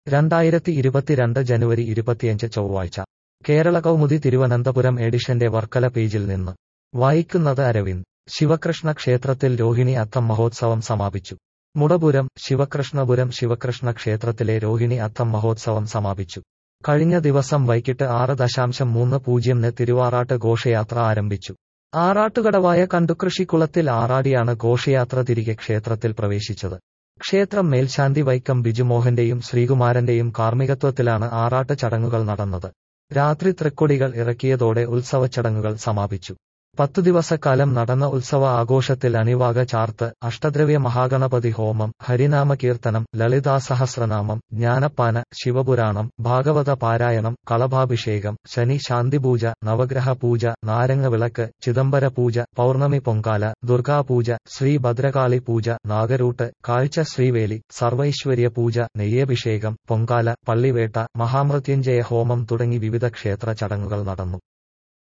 രണ്ടായിരത്തി ഇരുപത്തിരണ്ട് ജനുവരി ഇരുപത്തിയഞ്ച് ചൊവ്വാഴ്ച കേരള കൗമുദി തിരുവനന്തപുരം എഡിഷന്റെ വർക്കല പേജിൽ നിന്ന് വായിക്കുന്നത് അരവിന്ദ് ശിവകൃഷ്ണ ക്ഷേത്രത്തിൽ രോഹിണി അത്തം മഹോത്സവം സമാപിച്ചു മുടപുരം ശിവകൃഷ്ണപുരം ശിവകൃഷ്ണ ക്ഷേത്രത്തിലെ രോഹിണി അത്തം മഹോത്സവം സമാപിച്ചു കഴിഞ്ഞ ദിവസം വൈകിട്ട് ആറ് ദശാംശം മൂന്ന് പൂജ്യംന് തിരുവാറാട്ട് ഘോഷയാത്ര ആരംഭിച്ചു ആറാട്ടുകടവായ കണ്ടുകൃഷിക്കുളത്തിൽ ആറാടിയാണ് ഘോഷയാത്ര തിരികെ ക്ഷേത്രത്തിൽ പ്രവേശിച്ചത് ക്ഷേത്രം മേൽശാന്തി വൈക്കം ബിജുമോഹന്റെയും ശ്രീകുമാരന്റെയും കാർമ്മികത്വത്തിലാണ് ആറാട്ട് ചടങ്ങുകൾ നടന്നത് രാത്രി തൃക്കൊടികൾ ഇറക്കിയതോടെ ഉത്സവ ചടങ്ങുകൾ സമാപിച്ചു പത്തു ദിവസക്കാലം നടന്ന ഉത്സവ ആഘോഷത്തിൽ അണിവാക ചാർത്ത് അഷ്ടദ്രവ്യ മഹാഗണപതി ഹോമം ഹരിനാമ കീർത്തനം ലളിതാസഹസ്രനാമം ജ്ഞാനപ്പാന ശിവപുരാണം ഭാഗവത പാരായണം കളഭാഭിഷേകം ശനി ശാന്തിപൂജ നവഗ്രഹ പൂജ നാരങ്ങ വിളക്ക് ചിദംബര പൂജ പൗർണമി പൊങ്കാല ദുർഗാപൂജ ശ്രീ ഭദ്രകാളി പൂജ നാഗരൂട്ട് കാഴ്ച ശ്രീവേലി സർവൈശ്വര്യ പൂജ നെയ്യഭിഷേകം പൊങ്കാല പള്ളിവേട്ട മഹാമൃത്യുഞ്ജയ ഹോമം തുടങ്ങി വിവിധ ക്ഷേത്ര ചടങ്ങുകൾ നടന്നു